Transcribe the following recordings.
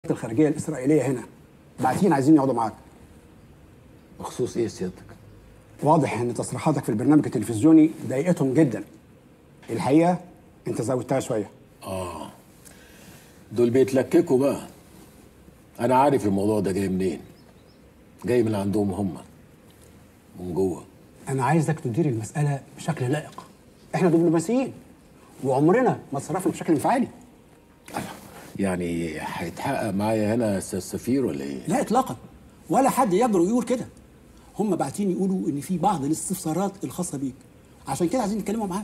الخارجيه الاسرائيليه هنا باعتين عايزين يقعدوا معاك بخصوص ايه سيادتك؟ واضح ان تصريحاتك في البرنامج التلفزيوني ضايقتهم جدا الحقيقه انت زودتها شويه دول بيتلككوا بقى انا عارف الموضوع ده جاي منين جاي من عندهم هم من جوه انا عايزك تدير المساله بشكل لائق احنا دبلوماسيين وعمرنا ما اتصرفنا بشكل انفعالي يعني هيتحقق معايا هنا يا استاذ سفير ولا ايه؟ لا اطلاقا ولا حد يجرؤ يقول كده هم باعتين يقولوا ان في بعض الاستفسارات الخاصه بيك عشان كده عايزين يتكلموا معاك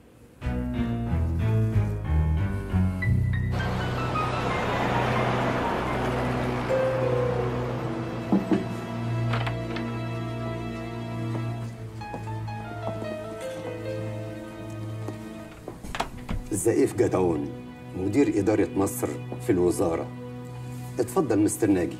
زائف جدعون مدير إدارة مصر في الوزارة اتفضل مستر ناجي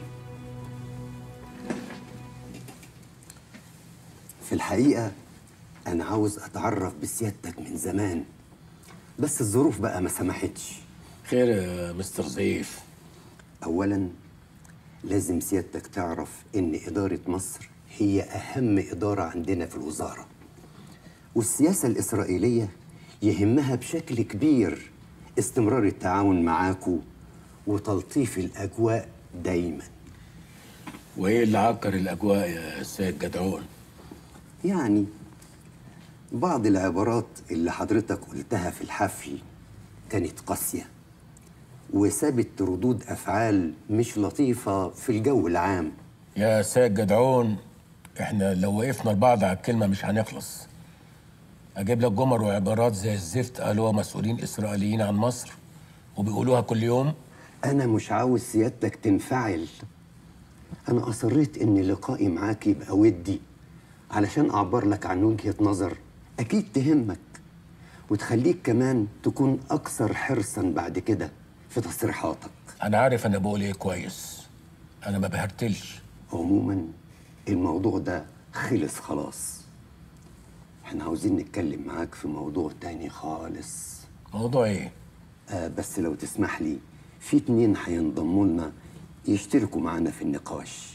في الحقيقة أنا عاوز أتعرف بسيادتك من زمان بس الظروف بقى ما سمحتش خير يا مستر زيف أولا لازم سيادتك تعرف إن إدارة مصر هي أهم إدارة عندنا في الوزارة والسياسة الإسرائيلية يهمها بشكل كبير استمرار التعاون معاكو وتلطيف الأجواء دايما وايه اللي عكر الاجواء يا سيد جدعون؟ يعني بعض العبارات اللي حضرتك قلتها في الحفل كانت قاسية وسابت ردود أفعال مش لطيفة في الجو العام يا سيد جدعون احنا لو وقفنا لبعض على الكلمه مش هنخلص اجيب لك جمل وعبارات زي الزفت قالوها مسؤولين اسرائيليين عن مصر وبيقولوها كل يوم أنا مش عاوز سيادتك تنفعل أنا أصريت إن لقائي معاك يبقى ودي علشان أعبر لك عن وجهة نظر أكيد تهمك وتخليك كمان تكون أكثر حرصا بعد كده في تصريحاتك انا عارف انا بقول ايه كويس انا ما بهرتلش عموما الموضوع ده خلص خلاص احنا عاوزين نتكلم معاك في موضوع تاني خالص موضوع ايه آه بس لو تسمح لي في اتنين هينضموا لنا يشتركوا معانا في النقاش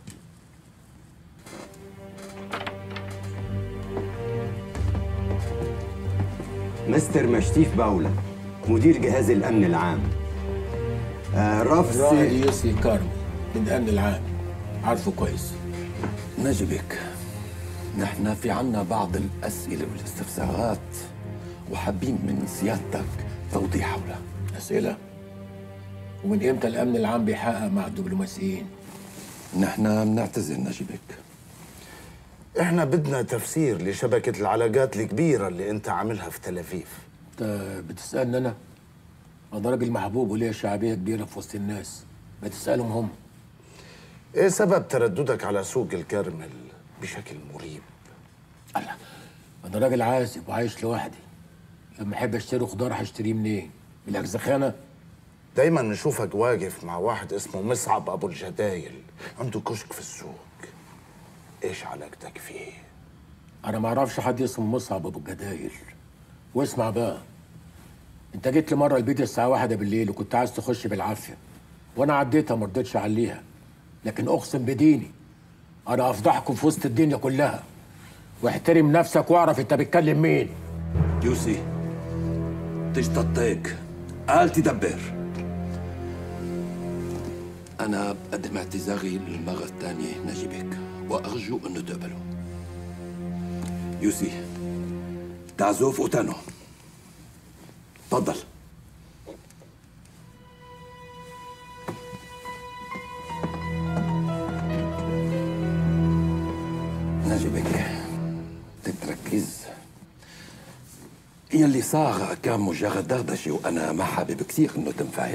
مستر مشتيف باولا مدير جهاز الأمن العام آه رفس رائد يوسي كارمي من الامن العام عارفه كويس نجبك نحن في عنا بعض الأسئلة والاستفسارات وحابين من سيادتك توضيح حولها اسئله ومن امتى الامن العام بيحقق مع الدبلوماسيين نحن بنعتذر نجبك احنا بدنا تفسير لشبكة العلاقات الكبيرة اللي انت عاملها في تل ابيب انت بتسالني انا انا راجل محبوب وليا شعبيه كبيره في وسط الناس بتسالهم هم ايه سبب ترددك على سوق الكرمل بشكل مريب الله انا راجل عازب وعايش لوحدي لما احب اشتري خضار هشتريه منين من الاجزخانه دايما نشوفك واقف مع واحد اسمه مصعب ابو الجدايل عنده كشك في السوق ايش علاقتك فيه انا ما اعرفش حد اسمه مصعب ابو الجدايل واسمع بقى انت جيت لي مره البيت الساعه واحدة بالليل وكنت عايز تخش بالعافيه وانا عديتها ما رضيتش اعليها لكن اقسم بديني انا افضحكم في وسط الدنيا كلها واحترم نفسك واعرف انت بتكلم مين يوسي تجتطيك قال تدبر أنا بقدم اعتذاري للمرة الثانية نجيبك وأرجو أن تقبله يوسي تعزوف أوتانو تفضل نجيبك تتركز يلي صار كان مجرد دردشة وأنا ما حابب كثير إنه تنفعل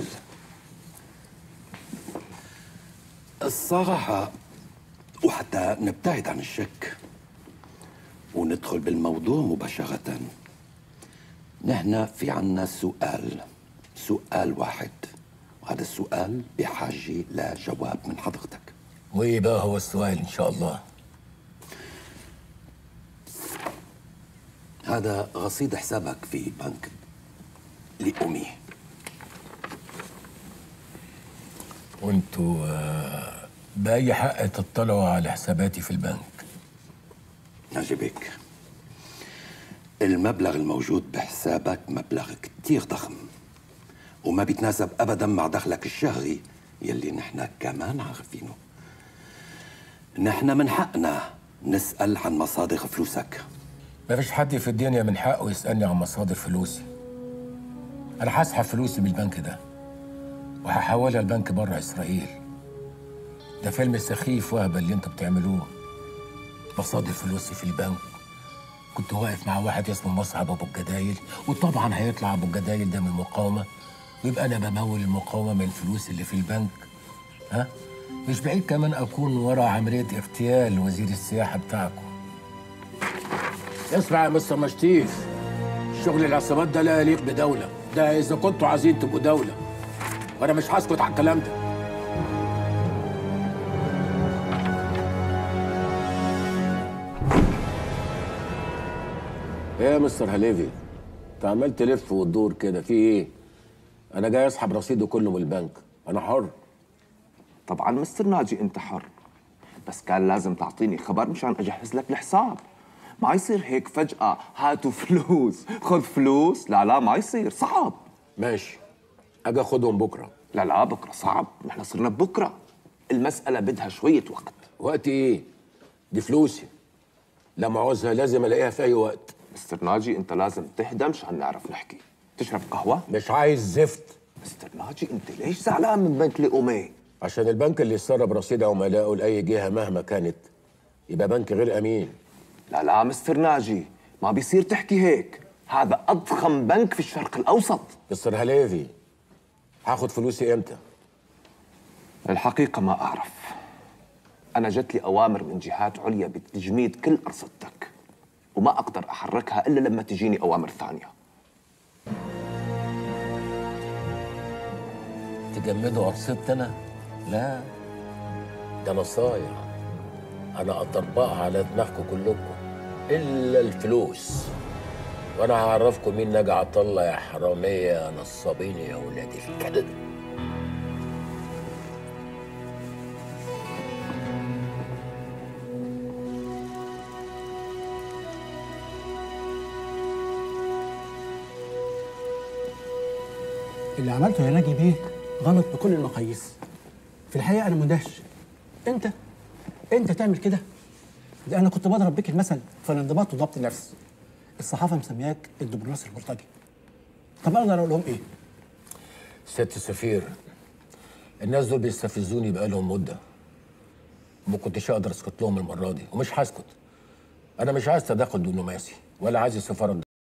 الصراحة وحتى نبتعد عن الشك وندخل بالموضوع مباشرة نحن في عنا سؤال سؤال واحد وهذا السؤال بحاجة لجواب من حضرتك وايه بقى هو السؤال ان شاء الله هذا رصيد حسابك في بنك لأمي وانتوا آه، بأي حق تطلعوا على حساباتي في البنك نجيبك المبلغ الموجود بحسابك مبلغ كتير ضخم وما بيتناسب ابدا مع دخلك الشهري يلي نحن كمان عارفينه نحن من حقنا نسأل عن مصادر فلوسك ما فيش حد في الدنيا من حقه يسألني عن مصادر فلوسي أنا هسحب فلوسي من البنك ده وهحولها لبنك بره إسرائيل ده فيلم سخيف وهبل اللي انتوا بتعملوه مصادر فلوسي في البنك كنت واقف مع واحد اسمه مصعب أبو الجدايل وطبعا هيطلع أبو الجدايل ده من المقاومة ويبقى أنا بمول المقاومة من الفلوس اللي في البنك ها مش بعيد كمان أكون ورا عملية اغتيال وزير السياحة بتاعكم اسمع يا مستر مشتيف شغل العصابات ده لا يليق بدولة ده إذا كنتوا عايزين تبقوا دولة وأنا مش هسكت على الكلام ده ايه يا مستر هليفي انت عمال تلف وتدور كده في ايه انا جاي اسحب رصيدي كله من البنك انا حر طبعا مستر ناجي انت حر بس كان لازم تعطيني خبر مشان اجهز لك الحساب ما يصير هيك فجأة هاتوا فلوس خذ فلوس لا لا ما يصير صعب ماشي اجي اخدهم بكره لا لا بكرة صعب نحن صرنا بكرة المسألة بدها شوية وقت وقت ايه دي فلوسي لما عاوزها لازم الاقيها في اي وقت مستر ناجي انت لازم تهدى مشان نعرف نحكي تشرب قهوة مش عايز زفت مستر ناجي انت ليش زعلان من بنك لأمي عشان البنك اللي يسرب رصيد عملائه لاي جهه مهما كانت يبقى بنك غير امين لا لا مستر ناجي ما بيصير تحكي هيك هذا أضخم بنك في الشرق الأوسط مستر هليفي هاخد فلوسي امتى الحقيقة ما أعرف أنا جت لي أوامر من جهات عليا بتجميد كل أرصدتك وما أقدر أحركها إلا لما تجيني أوامر ثانية تجمدوا أرصدت أنا؟ لا ده نصايح أنا أطبقها على دماغكم كلكم إلا الفلوس وأنا هعرفكم مين نجا عطلة يا حرامية يا نصابين يا ولاد الكلب اللي عملته يا ناجي بيه غلط بكل المقاييس في الحقيقه انا مندهش انت انت تعمل كده ده انا كنت بضرب بيك المثل في الانضباط وضبط النفس الصحافه مسمياك الدبلوماسي البلطجي طب اقدر اقول لهم ايه ست سفير الناس دول بيستفزوني بقالهم مدة ما كنتش أقدر أسكت لهم المرة دي ومش هسكت أنا مش عايز تدخل دبلوماسي ولا عايز السفارة